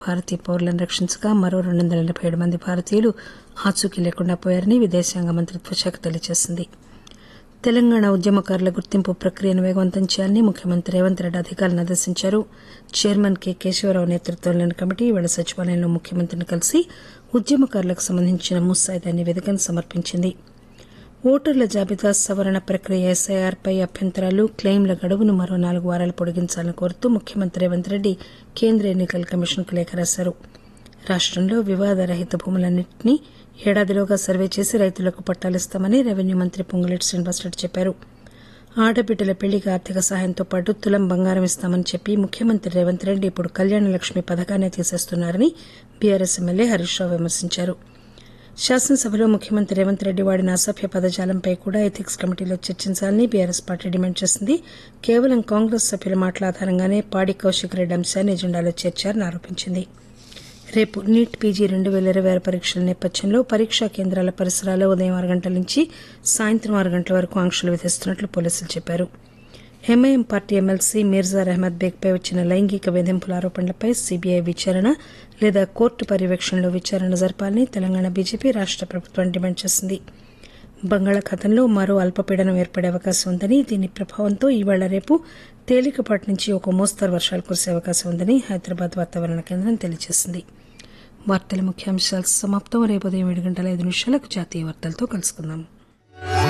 భారతీయ పౌరులను రక్షించగా మరో రెండు వందల ఎనబై ఏడు మంది భారతీయులు ఆచూకీ లేకుండా పోయారని విదేశాంగ మంత్రిత్వ శాఖ తెలియజేసింది తెలంగాణ ఉద్యమకారుల గుర్తింపు ప్రక్రియను వేగవంతం చేయాలని ముఖ్యమంత్రి రేవంత్ రెడ్డి అధికారులను ఆదేశించారు చైర్మన్ కె కేశవరావు నేతృత్వంలోని కమిటీ ఇవాళ సచివాలయంలో ముఖ్యమంత్రిని కలిసి ఉద్యమకారులకు సంబంధించిన ముసాయిదా నివేదికను సమర్పించింది ఓటర్ల జాబితా సవరణ ప్రక్రియ ఎస్ఐఆర్పై అభ్యంతరాలు క్లెయిమ్ల గడువును మరో నాలుగు వారాలు పొడిగించాలని కోరుతూ ముఖ్యమంత్రి రేవంత్ రెడ్డి కేంద్ర ఎన్నికల కమిషన్కు లేఖ రాశారు రాష్టంలో వివాదరహిత భూములన్నింటినీ ఏడాదిలోగా సర్వే చేసి రైతులకు పట్టాలిస్తామని రెవెన్యూ మంత్రి పొంగులేటి శ్రీనివాసరెడ్డి చెప్పారు ఆడబిడ్డల పెళ్లికి ఆర్థిక సహాయంతో పాటు తులం బంగారం ఇస్తామని చెప్పి ముఖ్యమంత్రి రేవంత్ రెడ్డి ఇప్పుడు కళ్యాణ లక్ష్మి పథకాన్ని తీసేస్తున్నారని బీఆర్ఎస్ ఎమ్మెల్యే హరీష్ రావు విమర్శించారు శాసనసభలో ముఖ్యమంత్రి రేవంత్ రెడ్డి వాడిన అసభ్య పదజాలంపై కూడా ఎథిక్స్ కమిటీలో చర్చించాలని బీఆర్ఎస్ పార్టీ డిమాండ్ చేసింది కేవలం కాంగ్రెస్ సభ్యుల మాటల ఆధారంగానే పాడి కౌశిక్ రెడ్డి అంశాన్ని ఎజెండాలో చేర్చారని ఆరోపించింది రేపు నీట్ పీజీ రెండు వేల ఇరవై ఆరు పరీక్షల నేపథ్యంలో పరీక్షా కేంద్రాల పరిసరాల్లో ఉదయం ఆరు గంటల నుంచి సాయంత్రం ఆరు గంటల వరకు ఆంక్షలు విధిస్తున్నట్లు పోలీసులు చెప్పారు MIM party MLC Mirza Ahmed బేగ్పై వచ్చిన లైంగిక వేధింపుల ఆరోపణలపై సీబీఐ విచారణ లేదా కోర్టు పర్యవేక్షణలో విచారణ జరపాలని తెలంగాణ బీజేపీ రాష్ట ప్రభుత్వం డిమాండ్ చేసింది బంగాళాఖాతంలో మరో అల్పపీడనం ఏర్పడే అవకాశం ఉందని దీని ప్రభావంతో ఈవేళ రేపు తేలికపాటి నుంచి ఒక మోస్తరు వర్షాలు కురిసే అవకాశం ఉందని హైదరాబాద్ వాతావరణ కేంద్రం తెలియజేసింది వార్తల ముఖ్యాంశాలు సమాప్తం రేపు ఉదయం ఏడు గంటల ఐదు నిమిషాలకు జాతీయ వార్తలతో కలుసుకుందాం